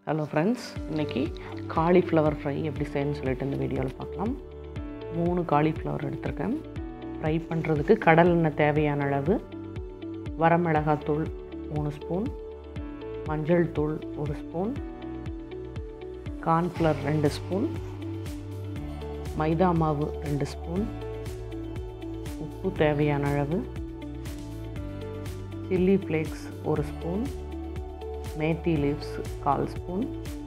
hello friends இன்றைக்கி cauliflower fry எப்படி செய்யணும்னு சொல்லிட்டு இந்த வீடியோவில் பார்க்கலாம் மூணு காலிஃப்ளவர் எடுத்திருக்கேன் ஃப்ரை பண்ணுறதுக்கு கடல் எண்ணெய் தேவையான அளவு வரமிளகாத்தூள் மூணு ஸ்பூன் மஞ்சள் தூள் ஒரு ஸ்பூன் கார்ன்ஃப்ளவர் ரெண்டு ஸ்பூன் மைதா மாவு ரெண்டு ஸ்பூன் உப்பு தேவையான அளவு சில்லி ஃப்ளேக்ஸ் ஒரு ஸ்பூன் மேத்தி லீவ்ஸ் கால் ஸ்பூன்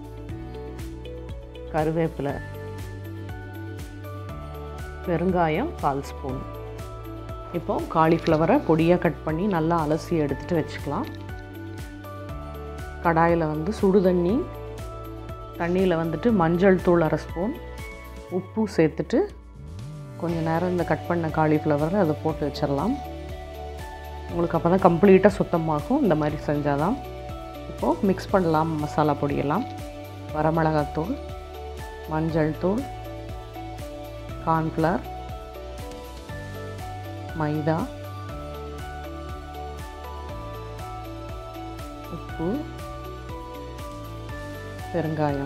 கருவேப்பிலை பெருங்காயம் கால் ஸ்பூன் இப்போ காலிஃப்ளவரை பொடியாக கட் பண்ணி நல்லா அலசி எடுத்துகிட்டு வச்சுக்கலாம் கடாயில் வந்து சுடு தண்ணி தண்ணியில் வந்துட்டு மஞ்சள் தூள் அரை ஸ்பூன் உப்பு சேர்த்துட்டு கொஞ்சம் நேரம் இந்த கட் பண்ண காலிஃப்ளவரை அதை போட்டு வச்சிடலாம் உங்களுக்கு அப்போ தான் கம்ப்ளீட்டாக சுத்தமாகும் இந்த மாதிரி செஞ்சால் தான் இப்போது மிக்ஸ் பண்ணலாம் மசாலா பொடியெல்லாம் வரமிளகாத்தூள் மஞ்சள் தூள் கார்ன்ஃப்ளவர் மைதா உப்பு பெருங்காயம்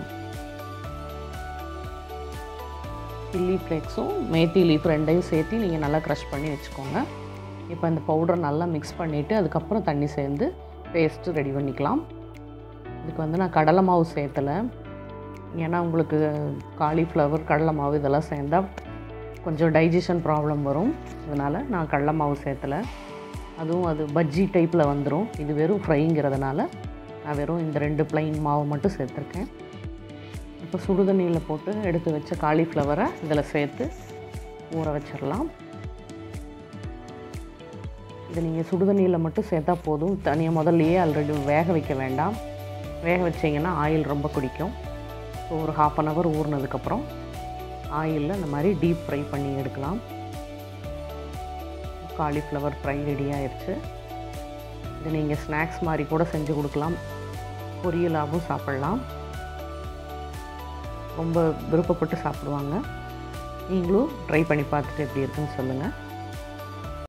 சில்லி ஃப்ளேக்ஸும் மேத்தி லீஃப் ரெண்டையும் சேர்த்து நீங்கள் நல்லா க்ரஷ் பண்ணி வச்சுக்கோங்க இப்போ இந்த பவுடர் நல்லா மிக்ஸ் பண்ணிவிட்டு அதுக்கப்புறம் தண்ணி சேர்ந்து பேஸ்ட்டு ரெடி பண்ணிக்கலாம் இதுக்கு வந்து நான் கடலை மாவு சேர்த்தலை ஏன்னா உங்களுக்கு காலிஃப்ளவர் கடலை மாவு இதெல்லாம் சேர்ந்தால் கொஞ்சம் டைஜஷன் ப்ராப்ளம் வரும் அதனால் நான் கடலை மாவு சேர்த்தலை அதுவும் அது பஜ்ஜி டைப்பில் வந்துடும் இது வெறும் ஃப்ரைங்கிறதுனால நான் வெறும் இந்த ரெண்டு ப்ளைன் மாவு மட்டும் சேர்த்துருக்கேன் இப்போ சுடுதண்ணியில் போட்டு எடுத்து வச்ச காலிஃப்ளவரை இதில் சேர்த்து ஊற வச்சிடலாம் இதை நீங்கள் சுடுதண்ணியில் மட்டும் சேர்த்தா போதும் தனியாக முதல்லையே ஆல்ரெடி வேக வைக்க வேண்டாம் வேக வச்சிங்கன்னா ஆயில் ரொம்ப குடிக்கும் ஸோ ஒரு ஹாஃப் அன் ஹவர் ஊறினதுக்கப்புறம் ஆயிலில் இந்த மாதிரி டீப் ஃப்ரை பண்ணி எடுக்கலாம் காலிஃப்ளவர் ஃப்ரை ரெடி ஆயிடுச்சு இது நீங்கள் ஸ்நாக்ஸ் மாதிரி கூட செஞ்சு கொடுக்கலாம் பொரியலாகவும் சாப்பிட்லாம் ரொம்ப விருப்பப்பட்டு சாப்பிடுவாங்க நீங்களும் ட்ரை பண்ணி பார்த்துட்டு எப்படி இருக்குன்னு சொல்லுங்கள்